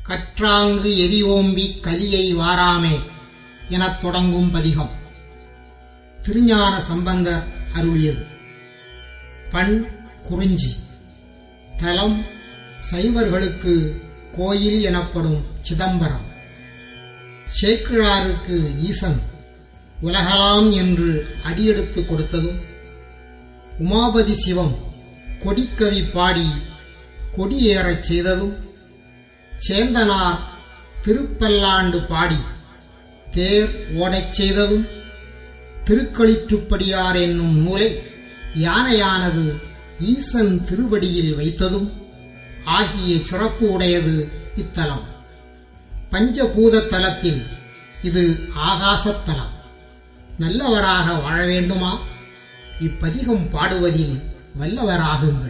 கற்றாங்கு எரியோம்பிக் கலியை வாராமே எனத் தொடங்கும் பதிகம் திருஞான சம்பந்தர் அருளியது பண் குறிஞ்சி தலம் சைவர்களுக்கு கோயில் எனப்படும் சிதம்பரம் சேக்கிழாருக்கு ஈசன் உலகலாம் என்று அடியெடுத்து கொடுத்ததும் உமாபதி சிவம் கொடிக்கவி பாடி கொடியேறச் செய்ததும் சேந்தனார் திருப்பல்லாண்டு பாடி தேர் ஓடச் செய்ததும் திருக்களிற்றுப்படியார் என்னும் நூலை யானையானது ஈசன் திருவடியில் வைத்ததும் ஆகிய சிறப்பு உடையது இத்தலம் பஞ்சபூத தலத்தில் இது ஆகாசத்தலம் நல்லவராக வாழ வேண்டுமா இப்பதிகம் பாடுவதில் வல்லவராகுங்கள்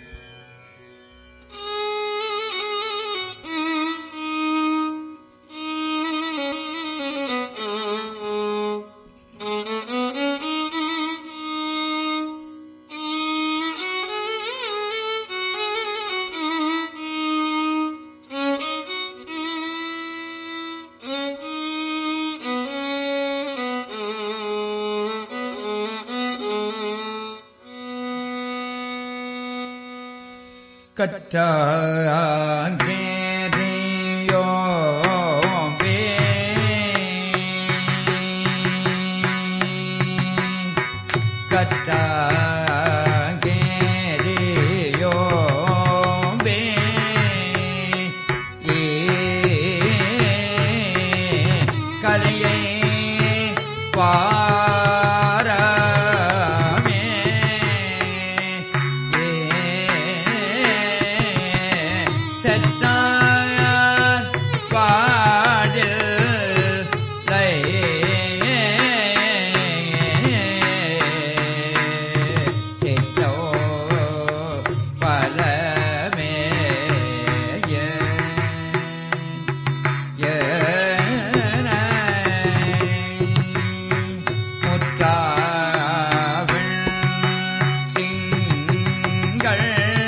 கற்றாங்கேரியோ கற்றாங்கேரியோ கலையை பாரமே செற்றார் பாடில் செற்றோ பலமே முற்றாவிள் திங்கள்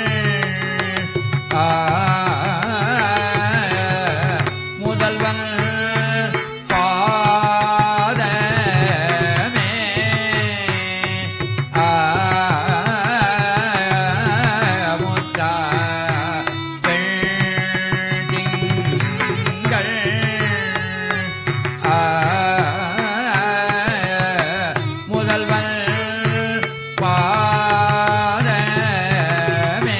ஆ முதல்வன் பாதமே ஆ முற்றா திங்கள் ஆ முதல்வன் பாதமே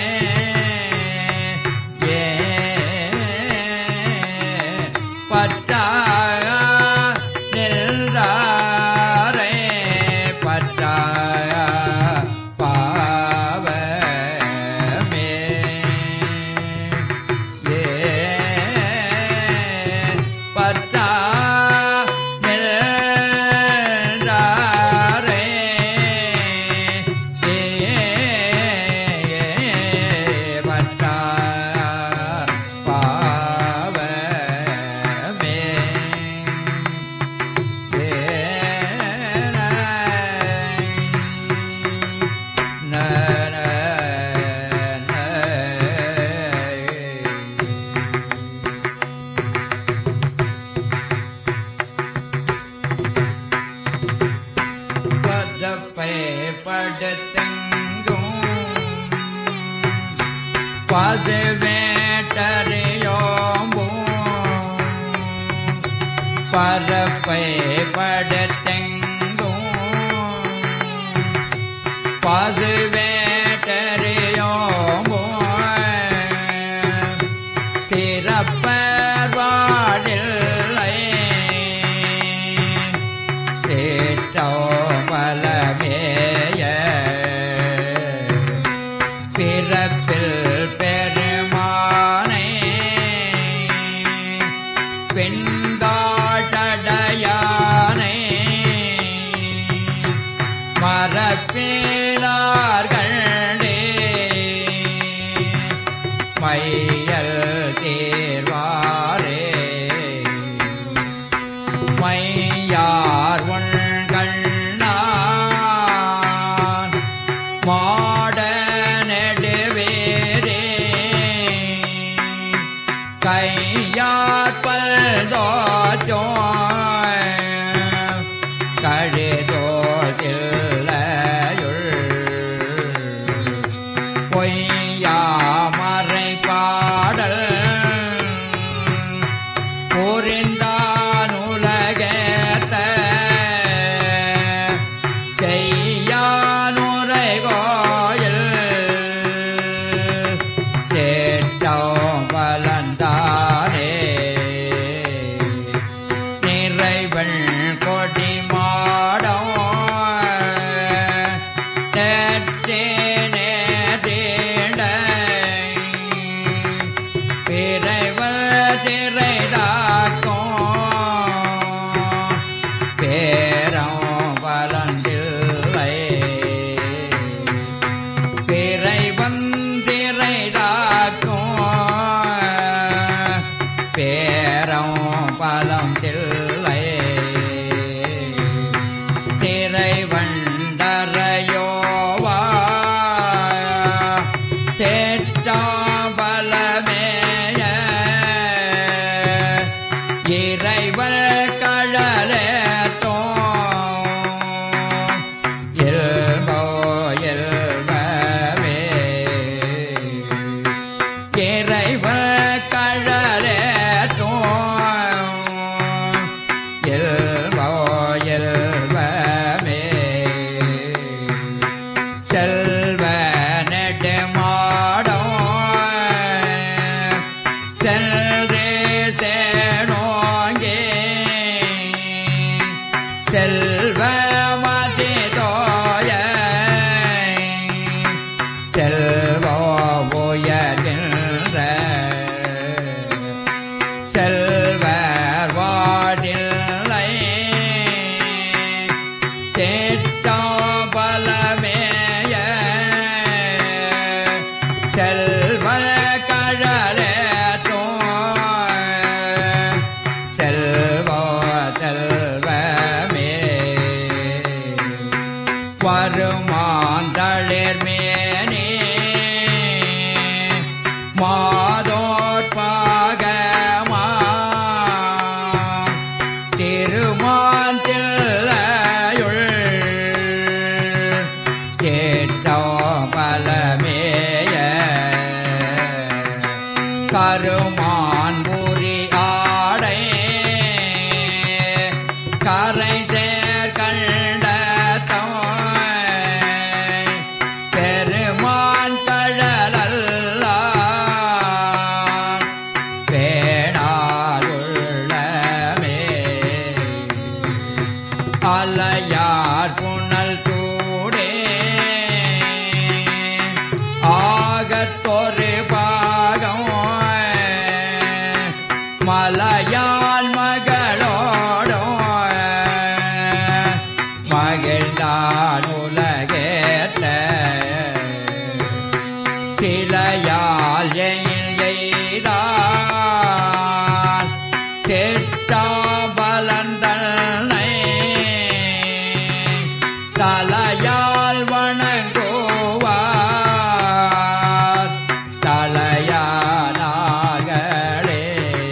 ஏ பற்றா நின்றாரே பற்றா பாவமே ஏ பற்றா நின்றாரே ஏ பற்றா பாவமே பதப்பை படுத்தெங்கும் பது வேட்டறியோம்பும் பரப்பை படுத்தெங்கும் பது வேட்டறியோம்பும் சிறப்பர் வாழில்லை தேட்டோ பலமேய பிறப்பில் பெருமானை பெண்காட்டடையானை மரப்பேலார்களே மையல் தேர்வாரே மையார் உண்கண்ணான் மாட நெடுவேரே கைய பலந்தானே நிறைவள் கொடி மாடம் நெற்றினே தீண்டை பிறைவல் திரைதாக்கும் பேரம் வளர்ந்தில்லை பிறை வந்திரைதாக்கும் பேரம் பலம் தில்லை சிறை வண்டரையோவா சேற்றாம்பலமேய இறைவல் கழலேத்தோ இல்போ இல்பவே இறைவல் கழலேத்தோ இல்போ இல்பவே செல்வ நெடுமாடம் செல்றே தேனோங்கே செல்வ மதிதோய செல்வோ உயர்கின்ற செல்வர் வாடில்லை தேட்டாபலமேய செல்வ கழலேத்தோ செல்வோ செல்வமே வருமாந்தளிர் மேனே மாதோற்பாகமா திருமான் தில்லையுள் கேட்டோ பலமேய கருமான் புரி ஆடை கரை தேர் கண்ட பெருமான் கழலல்ல பேடாருள்ளமே அலையார் புனல் கூடே ஆகத்தொரு பாகம் மலையால் மகளோடும் மகிழ்ந்தான் உலகேற்ற சிலையால் எயில் எய்தான் கெட்டா பலந்தனை தலையால் வணங்குவார் தலையானார்களே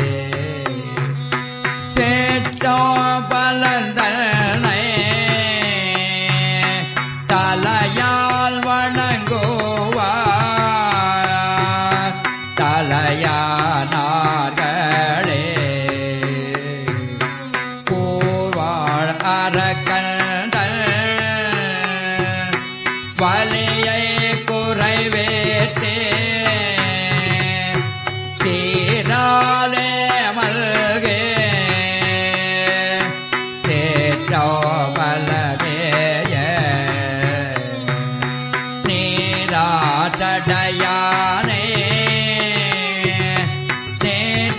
சேட்டோ பலந்தனை தலையால் வணங்குவார் தலையானார்களே கூர்வாழ் அரக்கந்தல் வலியை குறைவேற்றே தீராலே மல்கே தேற்றோ பலமேய நீராட்டடையானே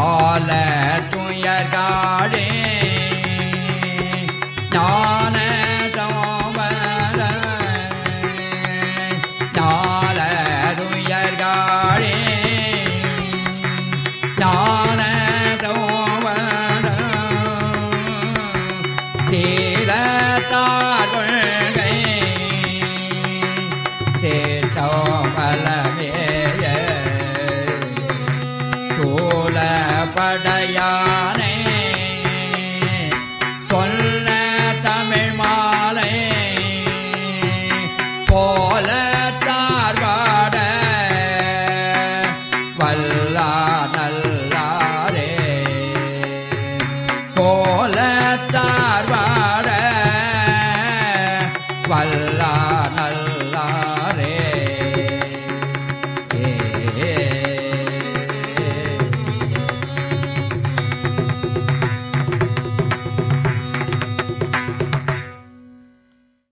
ஞால துயர்காடே ஞான சோமத ஞால துயர்காடே ஞான சோமத தீரத்தார் கொள்கை தேட்டோமலமேய சோழ படையானே கொல்ல தமிழ் மாலை போல தார்வாட வல்லா நல்லாரே போல தார்வாட